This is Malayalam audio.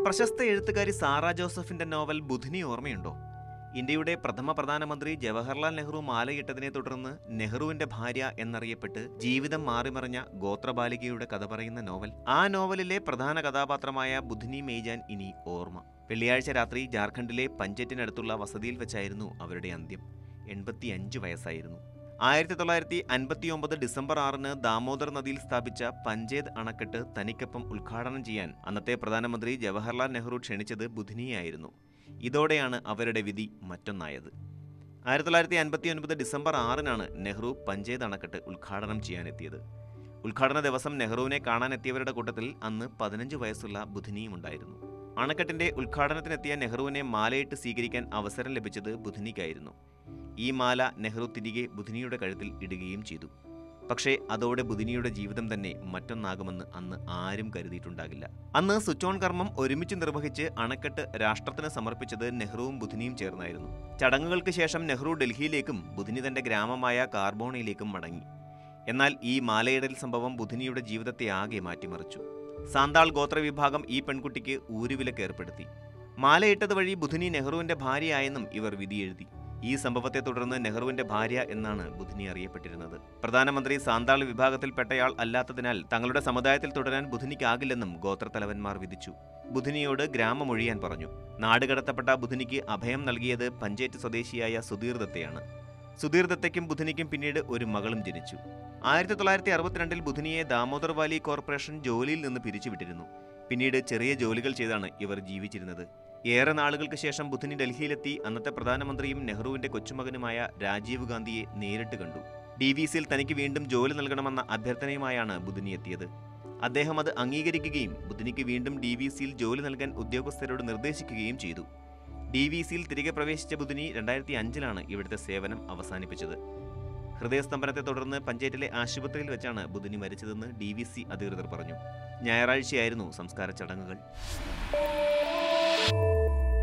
പ്രശസ്ത എഴുത്തുകാരി സാറ ജോസഫിന്റെ നോവൽ ബുധിനി ഓർമ്മയുണ്ടോ ഇന്ത്യയുടെ പ്രഥമ പ്രധാനമന്ത്രി ജവഹർലാൽ നെഹ്റു മാലയിട്ടതിനെ തുടർന്ന് നെഹ്റുവിന്റെ ഭാര്യ എന്നറിയപ്പെട്ട് ജീവിതം മാറിമറിഞ്ഞ ഗോത്രബാലികയുടെ കഥ പറയുന്ന നോവൽ ആ നോവലിലെ പ്രധാന കഥാപാത്രമായ ബുധിനി മെയ്ജാൻ ഇനി ഓർമ്മ വെള്ളിയാഴ്ച രാത്രി ജാർഖണ്ഡിലെ പഞ്ചറ്റിനടുത്തുള്ള വസതിയിൽ വെച്ചായിരുന്നു അവരുടെ അന്ത്യം എൺപത്തിയഞ്ച് വയസ്സായിരുന്നു ആയിരത്തി തൊള്ളായിരത്തി അൻപത്തി ഒമ്പത് ഡിസംബർ ആറിന് ദാമോദർ നദിയിൽ സ്ഥാപിച്ച പഞ്ചേത് അണക്കെട്ട് തനിക്കൊപ്പം ഉദ്ഘാടനം ചെയ്യാൻ അന്നത്തെ പ്രധാനമന്ത്രി ജവഹർലാൽ നെഹ്റു ക്ഷണിച്ചത് ബുധിനിയായിരുന്നു ഇതോടെയാണ് അവരുടെ വിധി മറ്റൊന്നായത് ആയിരത്തി തൊള്ളായിരത്തി അൻപത്തി ഒൻപത് ഡിസംബർ ആറിനാണ് നെഹ്റു പഞ്ചേത് അണക്കെട്ട് ഉദ്ഘാടനം ചെയ്യാനെത്തിയത് ഉദ്ഘാടന ദിവസം നെഹ്റുവിനെ കാണാനെത്തിയവരുടെ കൂട്ടത്തിൽ അന്ന് പതിനഞ്ച് വയസ്സുള്ള ബുധിനിയും ഉണ്ടായിരുന്നു അണക്കെട്ടിന്റെ ഉദ്ഘാടനത്തിനെത്തിയ നെഹ്റുവിനെ മാലയിട്ട് സ്വീകരിക്കാൻ അവസരം ലഭിച്ചത് ബുധിനിക്കായിരുന്നു ഈ മാല നെഹ്റു തിരികെ ബുധിനിയുടെ കഴുത്തിൽ ഇടുകയും ചെയ്തു പക്ഷേ അതോടെ ബുധിനിയുടെ ജീവിതം തന്നെ മറ്റൊന്നാകുമെന്ന് അന്ന് ആരും കരുതിയിട്ടുണ്ടാകില്ല അന്ന് സ്വിച്ച് ഓൺ കർമ്മം ഒരുമിച്ച് നിർവഹിച്ച് അണക്കെട്ട് രാഷ്ട്രത്തിന് സമർപ്പിച്ചത് നെഹ്റുവും ബുധിനിയും ചേർന്നായിരുന്നു ചടങ്ങുകൾക്ക് ശേഷം നെഹ്റു ഡൽഹിയിലേക്കും ബുധിനി തന്റെ ഗ്രാമമായ കാർബോണയിലേക്കും മടങ്ങി എന്നാൽ ഈ മാലയിടൽ സംഭവം ബുധിനിയുടെ ജീവിതത്തെ ആകെ മാറ്റിമറിച്ചു സാന്താൾ ഗോത്രവിഭാഗം ഈ പെൺകുട്ടിക്ക് ഊരുവിലക്ക് ഏർപ്പെടുത്തി മാലയിട്ടത് വഴി ബുധിനി നെഹ്റുവിന്റെ ഭാര്യയായെന്നും ഇവർ വിധിയെഴുതി ഈ സംഭവത്തെ തുടർന്ന് നെഹ്റുവിന്റെ ഭാര്യ എന്നാണ് ബുധിനി അറിയപ്പെട്ടിരുന്നത് പ്രധാനമന്ത്രി സാന്താൾ വിഭാഗത്തിൽപ്പെട്ടയാൾ അല്ലാത്തതിനാൽ തങ്ങളുടെ സമുദായത്തിൽ തുടരാൻ ബുധിനിക്കാകില്ലെന്നും ഗോത്രത്തലവന്മാർ വിധിച്ചു ബുധിനിയോട് ഗ്രാമമൊഴിയാൻ പറഞ്ഞു നാടുകടത്തപ്പെട്ട ബുധിനിക്ക് അഭയം നൽകിയത് പഞ്ചേറ്റ് സ്വദേശിയായ സുധീർ ദത്തയാണ് സുധീർ ദത്തയ്ക്കും ബുധിനിക്കും പിന്നീട് ഒരു മകളും ജനിച്ചു ആയിരത്തി തൊള്ളായിരത്തി അറുപത്തിരണ്ടിൽ ബുധിനിയെ ദാമോദർ വാലി കോർപ്പറേഷൻ ജോലിയിൽ നിന്ന് പിരിച്ചുവിട്ടിരുന്നു പിന്നീട് ചെറിയ ജോലികൾ ചെയ്താണ് ഇവർ ജീവിച്ചിരുന്നത് ഏറെ നാളുകൾക്ക് ശേഷം ബുധിനി ഡൽഹിയിലെത്തി അന്നത്തെ പ്രധാനമന്ത്രിയും നെഹ്റുവിന്റെ കൊച്ചുമകനുമായ രാജീവ് ഗാന്ധിയെ നേരിട്ട് കണ്ടു ഡി വി സിയിൽ തനിക്ക് വീണ്ടും ജോലി നൽകണമെന്ന അഭ്യർത്ഥനയുമായാണ് ബുധിനി എത്തിയത് അദ്ദേഹം അത് അംഗീകരിക്കുകയും ബുധിനിക്ക് വീണ്ടും ഡി വി സിയിൽ ജോലി നൽകാൻ ഉദ്യോഗസ്ഥരോട് നിർദ്ദേശിക്കുകയും ചെയ്തു ഡി വി സിയിൽ തിരികെ പ്രവേശിച്ച ബുധിനി രണ്ടായിരത്തി അഞ്ചിലാണ് ഇവിടുത്തെ സേവനം അവസാനിപ്പിച്ചത് ഹൃദയസ്തംഭനത്തെ തുടർന്ന് പഞ്ചായത്തിലെ ആശുപത്രിയിൽ വെച്ചാണ് ബുധിനി മരിച്ചതെന്ന് ഡി വി സി അധികൃതർ പറഞ്ഞു ഞായറാഴ്ചയായിരുന്നു സംസ്കാര ചടങ്ങുകൾ